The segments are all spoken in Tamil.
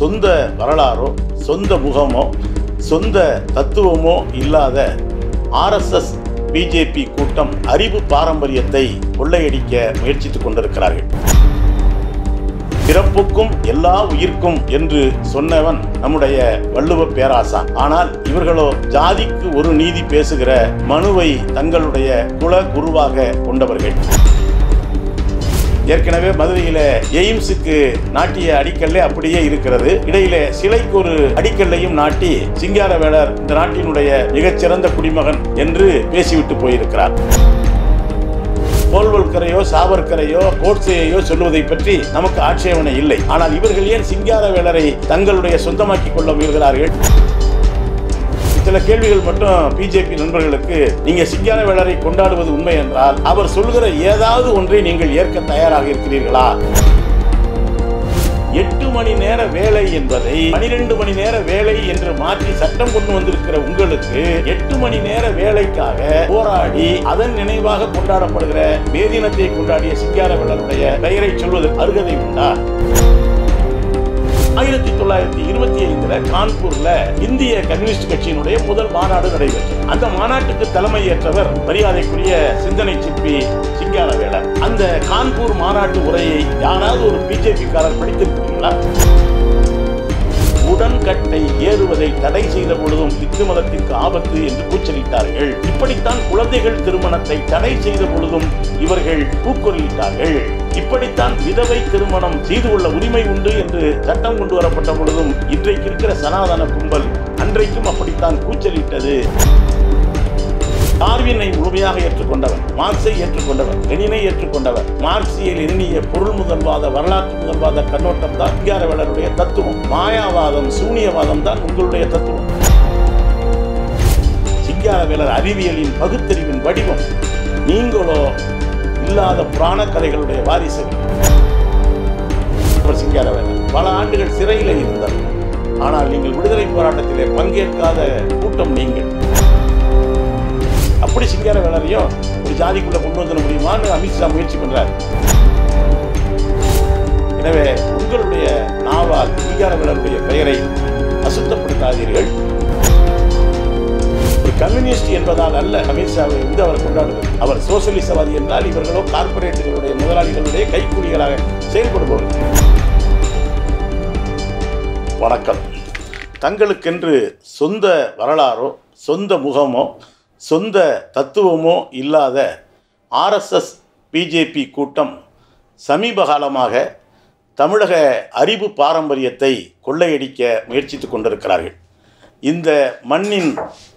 சொந்த வரலாறோ சொந்த முகமோ சொந்த தத்துவமோ இல்லாத ஆர்எஸ்எஸ் பிஜேபி கூட்டம் அறிவு பாரம்பரியத்தை கொள்ளையடிக்க முயற்சித்துக் கொண்டிருக்கிறார்கள் பிறப்புக்கும் எல்லா உயிர்க்கும் என்று சொன்னவன் நம்முடைய வள்ளுவ பேராசான் ஆனால் இவர்களோ ஜாதிக்கு ஒரு நீதி பேசுகிற மனுவை தங்களுடைய குல குருவாக கொண்டவர்கள் ஏற்கனவே மதுரையில எய்ம்ஸுக்கு நாட்டிய அடிக்கல்லே அப்படியே இருக்கிறது இடையில சிலைக்கு ஒரு அடிக்கல்லையும் நாட்டி சிங்காரவேலர் இந்த நாட்டினுடைய மிகச்சிறந்த குடிமகன் என்று பேசிவிட்டு போயிருக்கிறார் கோல்வல்கரையோ சாவர்கரையோ கோட்சேயோ சொல்லுவதை பற்றி நமக்கு ஆட்சேபனை இல்லை ஆனால் இவர்கள் ஏன் சிங்காரவேலரை தங்களுடைய சொந்தமாக்கிக் கொள்ள முயல்கிறார்கள் சில கேள்விகள் மட்டும் பிஜேபி நண்பர்களுக்கு நீங்க சிங்காரவேலரை கொண்டாடுவது உண்மை என்றால் அவர் சொல்கிற ஏதாவது ஒன்றை நீங்கள் ஏற்க தயாராக இருக்கிறீர்களா எட்டு மணி நேர வேலை என்பதை பனிரெண்டு மணி நேர வேலை என்று மாற்றி சட்டம் கொண்டு வந்திருக்கிற உங்களுக்கு எட்டு மணி நேர வேலைக்காக போராடி அதன் நினைவாக கொண்டாடப்படுகிற மே தினத்தை கொண்டாடிய சிங்காரவேலருடைய பெயரை சொல்வது அருகதை உண்டா ஆயிரத்தி தொள்ளாயிரத்தி இருபத்தி ஐந்துல கான்பூர்ல இந்திய கம்யூனிஸ்ட் கட்சியினுடைய முதல் மாநாடு நடைபெற்றது அந்த மாநாட்டுக்கு தலைமை ஏற்றவர் மரியாதைக்குரிய சிந்தனை சிற்பி சிங்காரவேலர் அந்த கான்பூர் மாநாட்டு உரையை யாராவது ஒரு பிஜேபி காரர் படித்திருக்கிறீங்களா உடன்கட்டை ஏறுவதை தடை செய்த பொழுதும் இந்து மதத்திற்கு ஆபத்து என்று கூச்சலிட்டார்கள் இப்படித்தான் குழந்தைகள் திருமணத்தை தடை செய்த பொழுதும் இவர்கள் கூக்குரலிட்டார்கள் இப்படித்தான் விதவை திருமணம் செய்து கொள்ள உரிமை உண்டு என்று சட்டம் கொண்டு வரப்பட்ட பொழுதும் இன்றைக்கு இருக்கிற சனாதன கும்பல் அன்றைக்கும் அப்படித்தான் கூச்சலிட்டது டார்வினை முழுமையாக ஏற்றுக்கொண்டவர் மார்க்ஸை ஏற்றுக்கொண்டவர் லெனினை ஏற்றுக்கொண்டவர் மார்க்சியல் எண்ணிய பொருள் முதல்வாத வரலாற்று முதல்வாத கண்ணோட்டம் தான் சிங்காரவேலருடைய தத்துவம் மாயாவாதம் சூனியவாதம் தான் உங்களுடைய தத்துவம் சிங்காரவேலர் அறிவியலின் பகுத்தறிவின் வடிவம் நீங்களோ இல்லாத புராண கதைகளுடைய வாரிசுகள் அவர் சிங்காரவேலர் பல ஆண்டுகள் சிறையில் இருந்தார் ஆனால் நீங்கள் விடுதலை போராட்டத்திலே பங்கேற்காத கூட்டம் நீங்கள் அப்படி சிங்காரவேலரையும் ஒரு ஜாதிக்குள்ள கொண்டு வந்துட முடியுமான்னு அமித்ஷா முயற்சி பண்றாரு எனவே உங்களுடைய நாவால் சிங்காரவேலருடைய பெயரை அசுத்தப்படுத்தாதீர்கள் ஒரு கம்யூனிஸ்ட் என்பதால் அல்ல அமித்ஷாவை வந்து அவர் கொண்டாடுவது அவர் சோசியலிசவாதி என்றால் இவர்களோ கார்பரேட்டுகளுடைய முதலாளிகளுடைய கைக்கூலிகளாக செயல்படுபவர்கள் வணக்கம் தங்களுக்கென்று சொந்த வரலாறோ சொந்த முகமோ சொந்த தத்துவமோ இல்லாத ஆர்எஸ்எஸ் பிஜேபி கூட்டம் சமீப காலமாக தமிழக அறிவு பாரம்பரியத்தை கொள்ளையடிக்க முயற்சித்து கொண்டிருக்கிறார்கள் இந்த மண்ணின்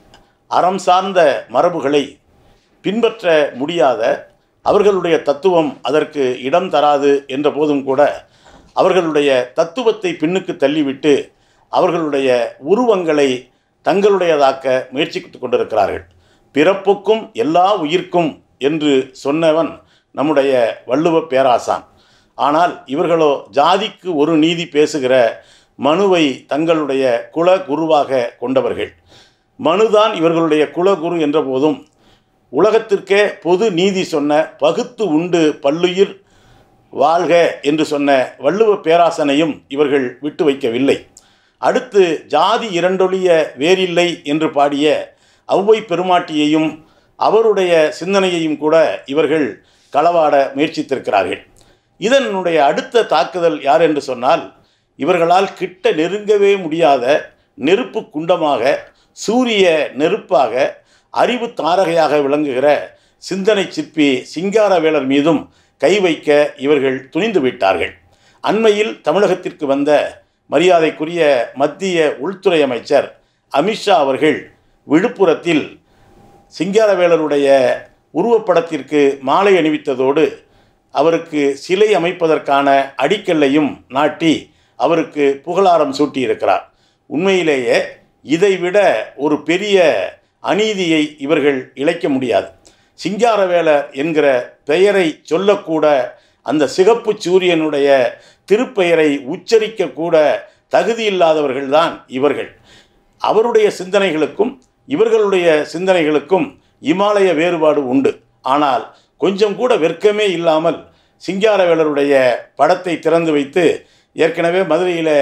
அறம் சார்ந்த மரபுகளை பின்பற்ற முடியாத அவர்களுடைய தத்துவம் அதற்கு இடம் தராது என்ற போதும் கூட அவர்களுடைய தத்துவத்தை பின்னுக்கு தள்ளிவிட்டு அவர்களுடைய உருவங்களை தங்களுடையதாக்க முயற்சித்துக் கொண்டிருக்கிறார்கள் பிறப்புக்கும் எல்லா உயிர்க்கும் என்று சொன்னவன் நம்முடைய வள்ளுவ பேராசான் ஆனால் இவர்களோ ஜாதிக்கு ஒரு நீதி பேசுகிற மனுவை தங்களுடைய குல குருவாக கொண்டவர்கள் மனுதான் இவர்களுடைய குலகுரு என்ற போதும் உலகத்திற்கே பொது நீதி சொன்ன பகுத்து உண்டு பல்லுயிர் வாழ்க என்று சொன்ன வள்ளுவ பேராசனையும் இவர்கள் விட்டு வைக்கவில்லை அடுத்து ஜாதி இரண்டொழிய வேறில்லை என்று பாடிய ஔவை பெருமாட்டியையும் அவருடைய சிந்தனையையும் கூட இவர்கள் களவாட முயற்சித்திருக்கிறார்கள் இதனுடைய அடுத்த தாக்குதல் யார் என்று சொன்னால் இவர்களால் கிட்ட நெருங்கவே முடியாத நெருப்பு குண்டமாக சூரிய நெருப்பாக அறிவு தாரகையாக விளங்குகிற சிந்தனை சிற்பி சிங்காரவேலர் மீதும் கை வைக்க இவர்கள் துணிந்து விட்டார்கள் அண்மையில் தமிழகத்திற்கு வந்த மரியாதைக்குரிய மத்திய உள்துறை அமைச்சர் அமித்ஷா அவர்கள் விழுப்புரத்தில் சிங்காரவேலருடைய உருவப்படத்திற்கு மாலை அணிவித்ததோடு அவருக்கு சிலை அமைப்பதற்கான அடிக்கல்லையும் நாட்டி அவருக்கு புகழாரம் சூட்டியிருக்கிறார் உண்மையிலேயே இதைவிட ஒரு பெரிய அநீதியை இவர்கள் இழைக்க முடியாது சிங்காரவேலர் என்கிற பெயரை சொல்லக்கூட அந்த சிகப்பு சூரியனுடைய திருப்பெயரை உச்சரிக்கக்கூட தகுதியில்லாதவர்கள்தான் இவர்கள் அவருடைய சிந்தனைகளுக்கும் இவர்களுடைய சிந்தனைகளுக்கும் இமாலய வேறுபாடு உண்டு ஆனால் கொஞ்சம் கூட வெட்கமே இல்லாமல் சிங்காரவேலருடைய படத்தை திறந்து வைத்து ஏற்கனவே மதுரையில்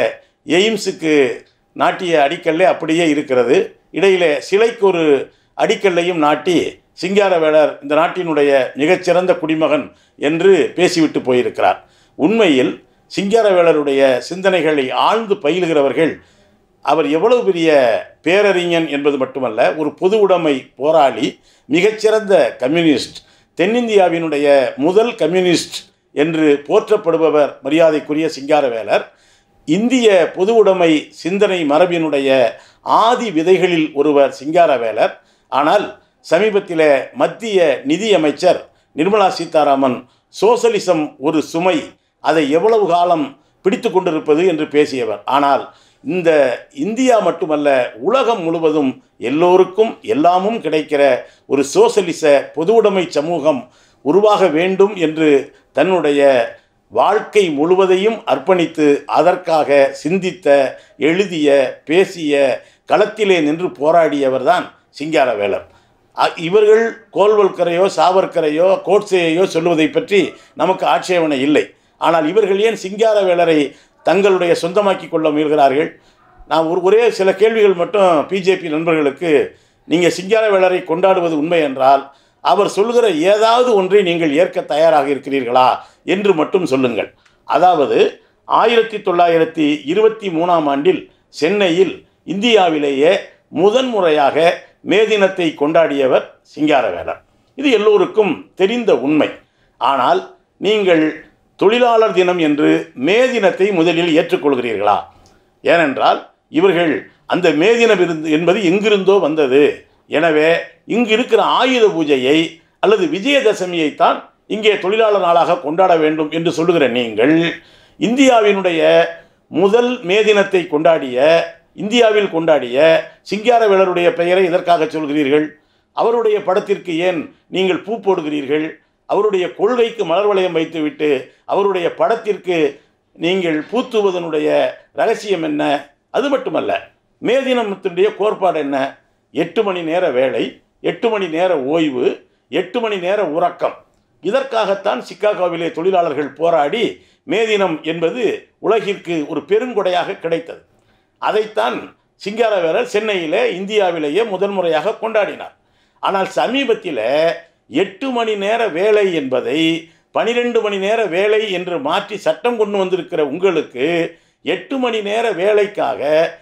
எய்ம்ஸுக்கு நாட்டிய அடிக்கல்லே அப்படியே இருக்கிறது இடையிலே சிலைக்கு ஒரு அடிக்கல்லையும் நாட்டி சிங்காரவேலர் இந்த நாட்டினுடைய மிகச்சிறந்த குடிமகன் என்று பேசிவிட்டு போயிருக்கிறார் உண்மையில் சிங்காரவேலருடைய சிந்தனைகளை ஆழ்ந்து பயிலுகிறவர்கள் அவர் எவ்வளவு பெரிய பேரறிஞன் என்பது மட்டுமல்ல ஒரு பொது உடைமை போராளி மிகச்சிறந்த கம்யூனிஸ்ட் தென்னிந்தியாவினுடைய முதல் கம்யூனிஸ்ட் என்று போற்றப்படுபவர் மரியாதைக்குரிய சிங்காரவேலர் இந்திய பொது உடைமை சிந்தனை மரபினுடைய ஆதி விதைகளில் ஒருவர் சிங்காரவேலர் ஆனால் சமீபத்தில் மத்திய நிதியமைச்சர் நிர்மலா சீதாராமன் சோசலிசம் ஒரு சுமை அதை எவ்வளவு காலம் பிடித்து கொண்டிருப்பது என்று பேசியவர் ஆனால் இந்த இந்தியா மட்டுமல்ல உலகம் முழுவதும் எல்லோருக்கும் எல்லாமும் கிடைக்கிற ஒரு சோசலிச பொதுவுடைமை சமூகம் உருவாக வேண்டும் என்று தன்னுடைய வாழ்க்கை முழுவதையும் அர்ப்பணித்து அதற்காக சிந்தித்த எழுதிய பேசிய களத்திலே நின்று போராடியவர்தான் சிங்காரவேலர் அ- இவர்கள் கோல்வல்கரையோ சாவர்கரையோ கோட்சேயையோ சொல்லுவதை பற்றி நமக்கு ஆட்சேபனை இல்லை ஆனால் இவர்கள் ஏன் சிங்காரவேலரை தங்களுடைய சொந்தமாக்கி கொள்ள முயல்கிறார்கள் நான் ஒரு ஒரே சில கேள்விகள் மட்டும் பிஜேபி நண்பர்களுக்கு நீங்கள் சிங்காரவேலரை கொண்டாடுவது உண்மை என்றால் அவர் சொல்கிற ஏதாவது ஒன்றை நீங்கள் ஏற்க தயாராக இருக்கிறீர்களா என்று மட்டும் சொல்லுங்கள் அதாவது ஆயிரத்தி தொள்ளாயிரத்தி இருபத்தி மூணாம் ஆண்டில் சென்னையில் இந்தியாவிலேயே முதன்முறையாக மே தினத்தை கொண்டாடியவர் சிங்காரவேலர் இது எல்லோருக்கும் தெரிந்த உண்மை ஆனால் நீங்கள் தொழிலாளர் தினம் என்று மே தினத்தை முதலில் ஏற்றுக்கொள்கிறீர்களா ஏனென்றால் இவர்கள் அந்த மே தினம் இருந்து என்பது எங்கிருந்தோ வந்தது எனவே இங்கு இருக்கிற ஆயுத பூஜையை அல்லது விஜயதசமியைத்தான் இங்கே தொழிலாளர் நாளாக கொண்டாட வேண்டும் என்று சொல்லுகிற நீங்கள் இந்தியாவினுடைய முதல் மே தினத்தை கொண்டாடிய இந்தியாவில் கொண்டாடிய சிங்காரவேலருடைய பெயரை இதற்காக சொல்கிறீர்கள் அவருடைய படத்திற்கு ஏன் நீங்கள் பூ போடுகிறீர்கள் அவருடைய கொள்கைக்கு மலர் வளையம் வைத்துவிட்டு அவருடைய படத்திற்கு நீங்கள் பூத்துவதனுடைய ரகசியம் என்ன அது மட்டுமல்ல மே தினத்தினுடைய கோட்பாடு என்ன எட்டு மணி நேர வேலை எட்டு மணி நேர ஓய்வு எட்டு மணி நேர உறக்கம் இதற்காகத்தான் சிக்காகோவிலே தொழிலாளர்கள் போராடி மே தினம் என்பது உலகிற்கு ஒரு பெருங்கொடையாக கிடைத்தது அதைத்தான் சிங்காரவேலர் சென்னையிலே இந்தியாவிலேயே முதல் முறையாக கொண்டாடினார் ஆனால் சமீபத்தில் எட்டு மணி நேர வேலை என்பதை பனிரெண்டு மணி நேர வேலை என்று மாற்றி சட்டம் கொண்டு வந்திருக்கிற உங்களுக்கு எட்டு மணி நேர வேலைக்காக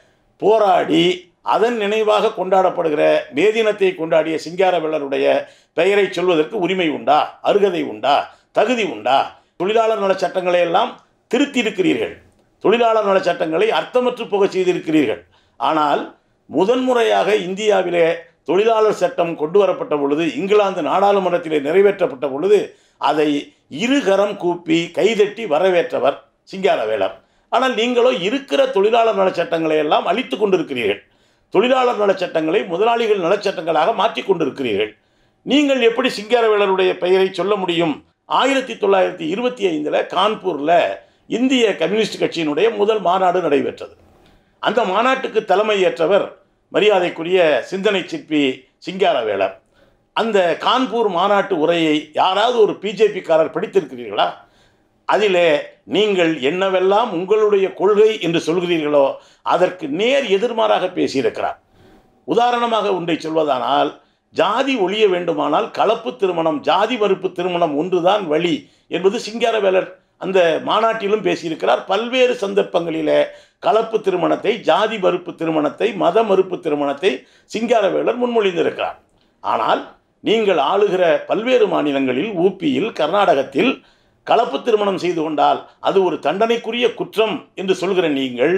போராடி அதன் நினைவாக கொண்டாடப்படுகிற மே தினத்தை கொண்டாடிய சிங்காரவேலருடைய பெயரை சொல்வதற்கு உரிமை உண்டா அருகதை உண்டா தகுதி உண்டா தொழிலாளர் நல சட்டங்களை எல்லாம் திருத்தி இருக்கிறீர்கள் தொழிலாளர் நல சட்டங்களை அர்த்தமற்று போக செய்திருக்கிறீர்கள் ஆனால் முதன்முறையாக இந்தியாவிலே தொழிலாளர் சட்டம் கொண்டு வரப்பட்ட பொழுது இங்கிலாந்து நாடாளுமன்றத்திலே நிறைவேற்றப்பட்ட பொழுது அதை இருகரம் கூப்பி கைதட்டி வரவேற்றவர் சிங்காரவேலர் ஆனால் நீங்களோ இருக்கிற தொழிலாளர் நல சட்டங்களை எல்லாம் அழித்து கொண்டிருக்கிறீர்கள் தொழிலாளர் நல சட்டங்களை முதலாளிகள் நலச்சட்டங்களாக மாற்றி கொண்டிருக்கிறீர்கள் நீங்கள் எப்படி சிங்காரவேலருடைய பெயரை சொல்ல முடியும் ஆயிரத்தி தொள்ளாயிரத்தி இருபத்தி ஐந்தில் கான்பூரில் இந்திய கம்யூனிஸ்ட் கட்சியினுடைய முதல் மாநாடு நடைபெற்றது அந்த மாநாட்டுக்கு தலைமை ஏற்றவர் மரியாதைக்குரிய சிந்தனை சிற்பி சிங்காரவேலர் அந்த கான்பூர் மாநாட்டு உரையை யாராவது ஒரு பிஜேபிக்காரர் படித்திருக்கிறீர்களா அதிலே நீங்கள் என்னவெல்லாம் உங்களுடைய கொள்கை என்று சொல்கிறீர்களோ அதற்கு நேர் எதிர்மாறாக பேசியிருக்கிறார் உதாரணமாக ஒன்றை சொல்வதானால் ஜாதி ஒழிய வேண்டுமானால் கலப்பு திருமணம் ஜாதி மறுப்பு திருமணம் ஒன்றுதான் வழி என்பது சிங்காரவேலர் அந்த மாநாட்டிலும் பேசியிருக்கிறார் பல்வேறு சந்தர்ப்பங்களிலே கலப்பு திருமணத்தை ஜாதி மறுப்பு திருமணத்தை மத மறுப்பு திருமணத்தை சிங்காரவேலர் முன்மொழிந்திருக்கிறார் ஆனால் நீங்கள் ஆளுகிற பல்வேறு மாநிலங்களில் ஊப்பியில் கர்நாடகத்தில் கலப்பு திருமணம் செய்து கொண்டால் அது ஒரு தண்டனைக்குரிய குற்றம் என்று சொல்கிற நீங்கள்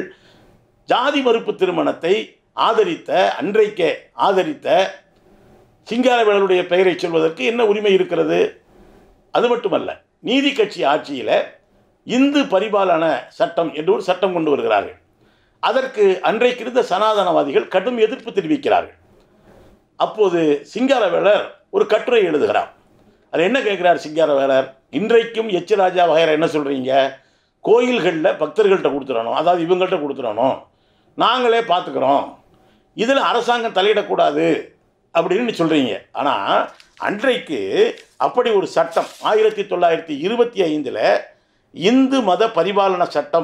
ஜாதி மறுப்பு திருமணத்தை ஆதரித்த அன்றைக்கே ஆதரித்த சிங்காரவேலருடைய பெயரை சொல்வதற்கு என்ன உரிமை இருக்கிறது அது மட்டுமல்ல நீதி கட்சி ஆட்சியில் இந்து பரிபாலன சட்டம் என்று ஒரு சட்டம் கொண்டு வருகிறார்கள் அதற்கு அன்றைக்கு இருந்த சனாதனவாதிகள் கடும் எதிர்ப்பு தெரிவிக்கிறார்கள் அப்போது சிங்காரவேலர் ஒரு கட்டுரை எழுதுகிறார் அது என்ன கேட்குறார் சிங்காரவேலர் இன்றைக்கும் எச் ராஜா வகையற என்ன சொல்கிறீங்க கோயில்களில் பக்தர்கள்ட்ட கொடுத்துடணும் அதாவது இவங்கள்ட்ட கொடுத்துடணும் நாங்களே பார்த்துக்குறோம் இதில் அரசாங்கம் தலையிடக்கூடாது அப்படின்னு சொல்கிறீங்க ஆனால் அன்றைக்கு அப்படி ஒரு சட்டம் ஆயிரத்தி தொள்ளாயிரத்தி இருபத்தி ஐந்தில் இந்து மத பரிபாலன சட்டம்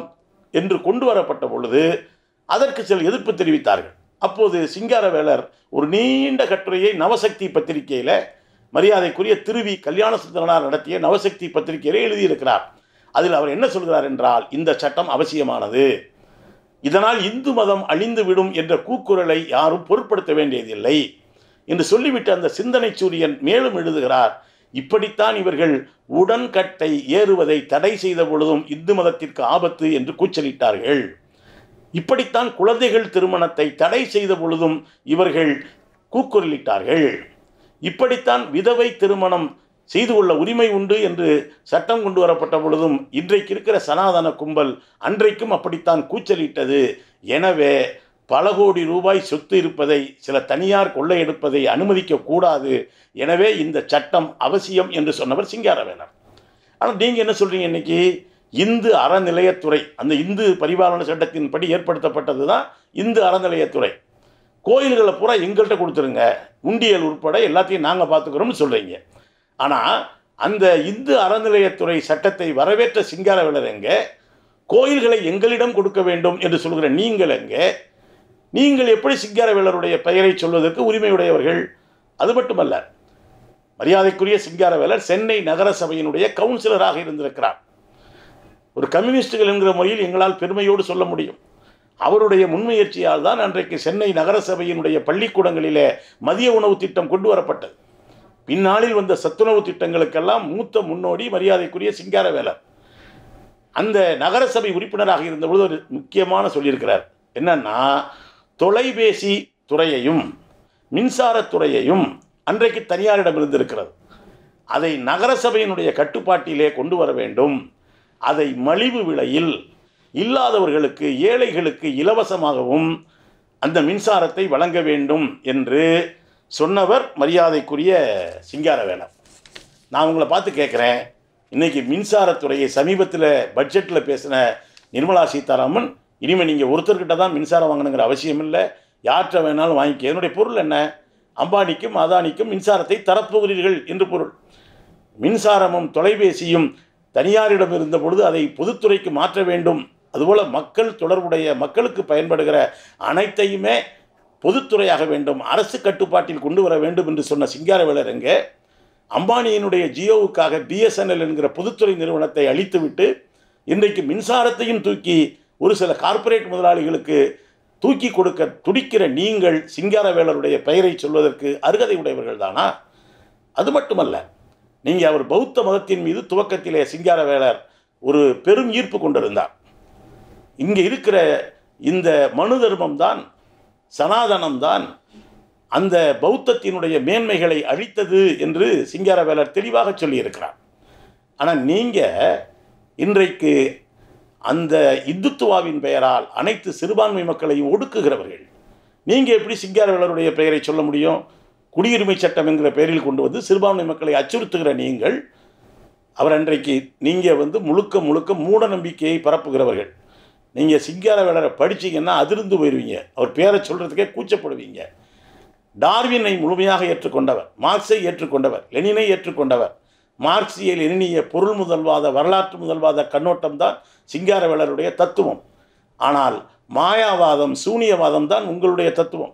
என்று கொண்டு வரப்பட்ட பொழுது அதற்கு சில எதிர்ப்பு தெரிவித்தார்கள் அப்போது சிங்காரவேலர் ஒரு நீண்ட கட்டுரையை நவசக்தி பத்திரிகையில் மரியாதைக்குரிய திருவி கல்யாண சுந்தரனார் நடத்திய நவசக்தி பத்திரிகையிலே எழுதியிருக்கிறார் அதில் அவர் என்ன சொல்கிறார் என்றால் இந்த சட்டம் அவசியமானது இதனால் இந்து மதம் அழிந்துவிடும் என்ற கூக்குரலை யாரும் பொருட்படுத்த வேண்டியதில்லை என்று சொல்லிவிட்டு அந்த சிந்தனை சூரியன் மேலும் எழுதுகிறார் இப்படித்தான் இவர்கள் உடன்கட்டை ஏறுவதை தடை செய்த பொழுதும் இந்து மதத்திற்கு ஆபத்து என்று கூச்சலிட்டார்கள் இப்படித்தான் குழந்தைகள் திருமணத்தை தடை செய்த பொழுதும் இவர்கள் கூக்குரலிட்டார்கள் இப்படித்தான் விதவை திருமணம் செய்து கொள்ள உரிமை உண்டு என்று சட்டம் கொண்டு வரப்பட்ட பொழுதும் இன்றைக்கு இருக்கிற சனாதன கும்பல் அன்றைக்கும் அப்படித்தான் கூச்சலிட்டது எனவே பல கோடி ரூபாய் சொத்து இருப்பதை சில தனியார் கொள்ளையெடுப்பதை அனுமதிக்க கூடாது எனவே இந்த சட்டம் அவசியம் என்று சொன்னவர் சிங்காரவேலர் ஆனால் நீங்கள் என்ன சொல்றீங்க இன்னைக்கு இந்து அறநிலையத்துறை அந்த இந்து பரிபாலன சட்டத்தின்படி ஏற்படுத்தப்பட்டது தான் இந்து அறநிலையத்துறை கோயில்களை பூரா எங்கள்கிட்ட கொடுத்துருங்க உண்டியல் உட்பட எல்லாத்தையும் நாங்கள் பார்த்துக்கிறோம்னு சொல்கிறீங்க ஆனால் அந்த இந்து அறநிலையத்துறை சட்டத்தை வரவேற்ற சிங்காரவேலர் எங்கே கோயில்களை எங்களிடம் கொடுக்க வேண்டும் என்று சொல்கிற நீங்கள் எங்கே நீங்கள் எப்படி சிங்காரவேலருடைய பெயரை சொல்வதற்கு உரிமையுடையவர்கள் அது மட்டுமல்ல மரியாதைக்குரிய சிங்காரவேலர் சென்னை நகர சபையினுடைய கவுன்சிலராக இருந்திருக்கிறார் ஒரு கம்யூனிஸ்டுகள் என்கிற முறையில் எங்களால் பெருமையோடு சொல்ல முடியும் அவருடைய முன்முயற்சியால் தான் அன்றைக்கு சென்னை நகர சபையினுடைய பள்ளிக்கூடங்களிலே மதிய உணவு திட்டம் கொண்டு வரப்பட்டது பின்னாளில் வந்த சத்துணவு திட்டங்களுக்கெல்லாம் மூத்த முன்னோடி மரியாதைக்குரிய சிங்காரவேலர் அந்த நகரசபை உறுப்பினராக இருந்தபொழுது ஒரு முக்கியமான சொல்லியிருக்கிறார் என்னன்னா தொலைபேசி துறையையும் மின்சாரத்துறையையும் அன்றைக்கு தனியாரிடம் இருந்திருக்கிறது அதை நகரசபையினுடைய கட்டுப்பாட்டிலே கொண்டு வர வேண்டும் அதை மலிவு விலையில் இல்லாதவர்களுக்கு ஏழைகளுக்கு இலவசமாகவும் அந்த மின்சாரத்தை வழங்க வேண்டும் என்று சொன்னவர் மரியாதைக்குரிய சிங்காரவேலர் நான் உங்களை பார்த்து கேட்குறேன் இன்னைக்கு மின்சாரத்துறையை சமீபத்தில் பட்ஜெட்டில் பேசின நிர்மலா சீதாராமன் இனிமேல் நீங்கள் ஒருத்தர்கிட்ட தான் மின்சாரம் வாங்கணுங்கிற அவசியம் இல்லை யார்கிட்ட வேணாலும் வாங்கிக்க என்னுடைய பொருள் என்ன அம்பானிக்கும் அதானிக்கும் மின்சாரத்தை தரப்போகிறீர்கள் என்று பொருள் மின்சாரமும் தொலைபேசியும் தனியாரிடம் இருந்த பொழுது அதை பொதுத்துறைக்கு மாற்ற வேண்டும் அதுபோல் மக்கள் தொடர்புடைய மக்களுக்கு பயன்படுகிற அனைத்தையுமே பொதுத்துறையாக வேண்டும் அரசு கட்டுப்பாட்டில் கொண்டு வர வேண்டும் என்று சொன்ன சிங்காரவேலர் எங்கே அம்பானியினுடைய ஜியோவுக்காக பிஎஸ்என்எல் என்கிற பொதுத்துறை நிறுவனத்தை அழித்துவிட்டு இன்றைக்கு மின்சாரத்தையும் தூக்கி ஒரு சில கார்ப்பரேட் முதலாளிகளுக்கு தூக்கி கொடுக்க துடிக்கிற நீங்கள் சிங்காரவேலருடைய பெயரை சொல்வதற்கு அருகதை உடையவர்கள் தானா அது மட்டுமல்ல நீங்கள் அவர் பௌத்த மதத்தின் மீது துவக்கத்திலே சிங்காரவேலர் ஒரு பெரும் ஈர்ப்பு கொண்டிருந்தார் இங்கே இருக்கிற இந்த மனு தர்மம் தான் சனாதனம் தான் அந்த பௌத்தத்தினுடைய மேன்மைகளை அழித்தது என்று சிங்காரவேலர் தெளிவாக சொல்லியிருக்கிறார் ஆனால் நீங்கள் இன்றைக்கு அந்த இந்துத்துவாவின் பெயரால் அனைத்து சிறுபான்மை மக்களையும் ஒடுக்குகிறவர்கள் நீங்கள் எப்படி சிங்காரவேலருடைய பெயரை சொல்ல முடியும் குடியுரிமை சட்டம் என்கிற பெயரில் கொண்டு வந்து சிறுபான்மை மக்களை அச்சுறுத்துகிற நீங்கள் அவர் அன்றைக்கு நீங்கள் வந்து முழுக்க முழுக்க மூட நம்பிக்கையை பரப்புகிறவர்கள் நீங்கள் சிங்காரவேலரை படிச்சீங்கன்னா அதிர்ந்து போயிடுவீங்க அவர் பேரை சொல்கிறதுக்கே கூச்சப்படுவீங்க டார்வினை முழுமையாக ஏற்றுக்கொண்டவர் மார்க்ஸை ஏற்றுக்கொண்டவர் லெனினை ஏற்றுக்கொண்டவர் மார்க்சிய லெனினிய பொருள் முதல்வாத வரலாற்று முதல்வாத கண்ணோட்டம் தான் சிங்காரவேலருடைய தத்துவம் ஆனால் மாயாவாதம் சூனியவாதம் தான் உங்களுடைய தத்துவம்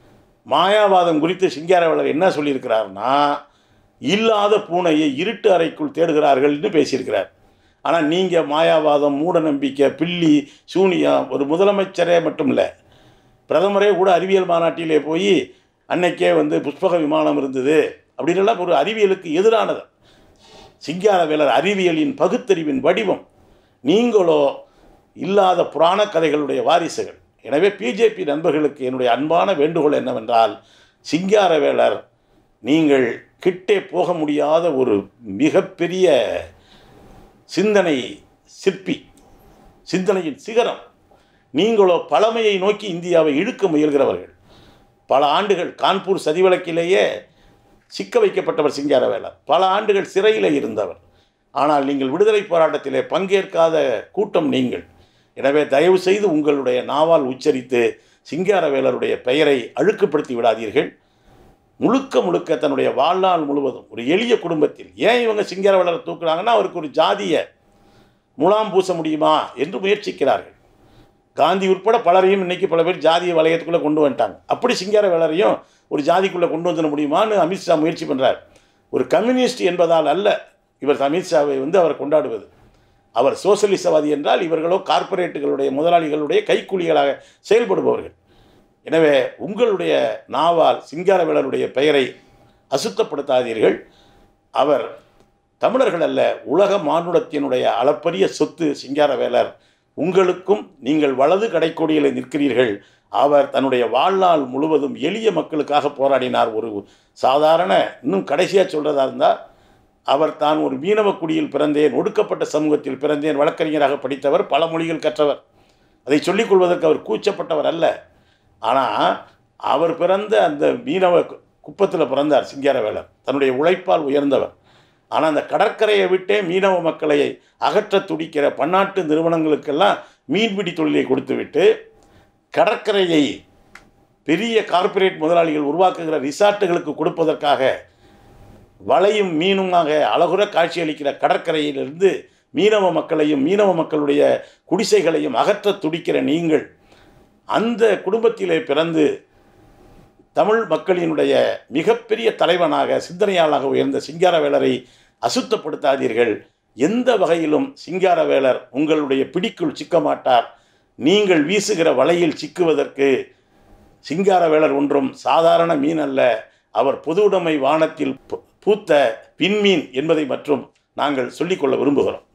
மாயாவாதம் குறித்து சிங்காரவேலர் என்ன சொல்லியிருக்கிறார்னா இல்லாத பூனையை இருட்டு அறைக்குள் தேடுகிறார்கள்னு பேசியிருக்கிறார் ஆனால் நீங்கள் மாயாவாதம் மூட நம்பிக்கை பில்லி சூனியம் ஒரு முதலமைச்சரே மட்டும் இல்லை பிரதமரே கூட அறிவியல் மாநாட்டிலே போய் அன்னைக்கே வந்து புஷ்பக விமானம் இருந்தது அப்படின்னுலாம் ஒரு அறிவியலுக்கு எதிரானது சிங்காரவேலர் அறிவியலின் பகுத்தறிவின் வடிவம் நீங்களோ இல்லாத புராண கதைகளுடைய வாரிசுகள் எனவே பிஜேபி நண்பர்களுக்கு என்னுடைய அன்பான வேண்டுகோள் என்னவென்றால் சிங்காரவேலர் நீங்கள் கிட்டே போக முடியாத ஒரு மிகப்பெரிய சிந்தனை சிற்பி சிந்தனையின் சிகரம் நீங்களோ பழமையை நோக்கி இந்தியாவை இழுக்க முயல்கிறவர்கள் பல ஆண்டுகள் கான்பூர் சதிவழக்கிலேயே சிக்க வைக்கப்பட்டவர் சிங்காரவேலர் பல ஆண்டுகள் சிறையில் இருந்தவர் ஆனால் நீங்கள் விடுதலை போராட்டத்திலே பங்கேற்காத கூட்டம் நீங்கள் எனவே தயவு செய்து உங்களுடைய நாவால் உச்சரித்து சிங்காரவேலருடைய பெயரை அழுக்குப்படுத்தி விடாதீர்கள் முழுக்க முழுக்க தன்னுடைய வாழ்நாள் முழுவதும் ஒரு எளிய குடும்பத்தில் ஏன் இவங்க சிங்காரவேலரை தூக்குறாங்கன்னா அவருக்கு ஒரு ஜாதிய முலாம் பூச முடியுமா என்று முயற்சிக்கிறார்கள் காந்தி உட்பட பலரையும் இன்னைக்கு பல பேர் ஜாதிய வளையத்துக்குள்ளே கொண்டு வந்துட்டாங்க அப்படி சிங்கார வேலரையும் ஒரு ஜாதிக்குள்ளே கொண்டு வந்துட முடியுமான்னு அமித்ஷா முயற்சி பண்ணுறார் ஒரு கம்யூனிஸ்ட் என்பதால் அல்ல இவர் அமித்ஷாவை வந்து அவர் கொண்டாடுவது அவர் சோசலிசவாதி என்றால் இவர்களோ கார்ப்பரேட்டுகளுடைய முதலாளிகளுடைய கைக்கூலிகளாக செயல்படுபவர்கள் எனவே உங்களுடைய நாவால் சிங்காரவேலருடைய பெயரை அசுத்தப்படுத்தாதீர்கள் அவர் தமிழர்கள் அல்ல உலக மானுடத்தினுடைய அளப்பரிய சொத்து சிங்காரவேலர் உங்களுக்கும் நீங்கள் வலது கடைக்கோடியில் நிற்கிறீர்கள் அவர் தன்னுடைய வாழ்நாள் முழுவதும் எளிய மக்களுக்காக போராடினார் ஒரு சாதாரண இன்னும் கடைசியாக சொல்கிறதா இருந்தால் அவர் தான் ஒரு மீனவ குடியில் பிறந்தேன் ஒடுக்கப்பட்ட சமூகத்தில் பிறந்தேன் வழக்கறிஞராக படித்தவர் பல மொழிகள் கற்றவர் அதை சொல்லிக் கொள்வதற்கு அவர் கூச்சப்பட்டவர் அல்ல ஆனால் அவர் பிறந்த அந்த மீனவ குப்பத்தில் பிறந்தார் சிங்காரவேலர் தன்னுடைய உழைப்பால் உயர்ந்தவர் ஆனால் அந்த கடற்கரையை விட்டே மீனவ மக்களை அகற்ற துடிக்கிற பன்னாட்டு நிறுவனங்களுக்கெல்லாம் மீன்பிடி தொழிலை கொடுத்துவிட்டு கடற்கரையை பெரிய கார்ப்பரேட் முதலாளிகள் உருவாக்குகிற ரிசார்ட்டுகளுக்கு கொடுப்பதற்காக வலையும் மீனுமாக அழகுற காட்சியளிக்கிற கடற்கரையிலிருந்து மீனவ மக்களையும் மீனவ மக்களுடைய குடிசைகளையும் அகற்ற துடிக்கிற நீங்கள் அந்த குடும்பத்திலே பிறந்து தமிழ் மக்களினுடைய மிகப்பெரிய தலைவனாக சிந்தனையாளராக உயர்ந்த சிங்காரவேலரை அசுத்தப்படுத்தாதீர்கள் எந்த வகையிலும் சிங்காரவேலர் உங்களுடைய பிடிக்குள் சிக்க மாட்டார் நீங்கள் வீசுகிற வலையில் சிக்குவதற்கு சிங்காரவேலர் ஒன்றும் சாதாரண மீன் அல்ல அவர் பொது உடைமை வானத்தில் பூ- பூத்த விண்மீன் என்பதை மற்றும் நாங்கள் சொல்லிக்கொள்ள விரும்புகிறோம்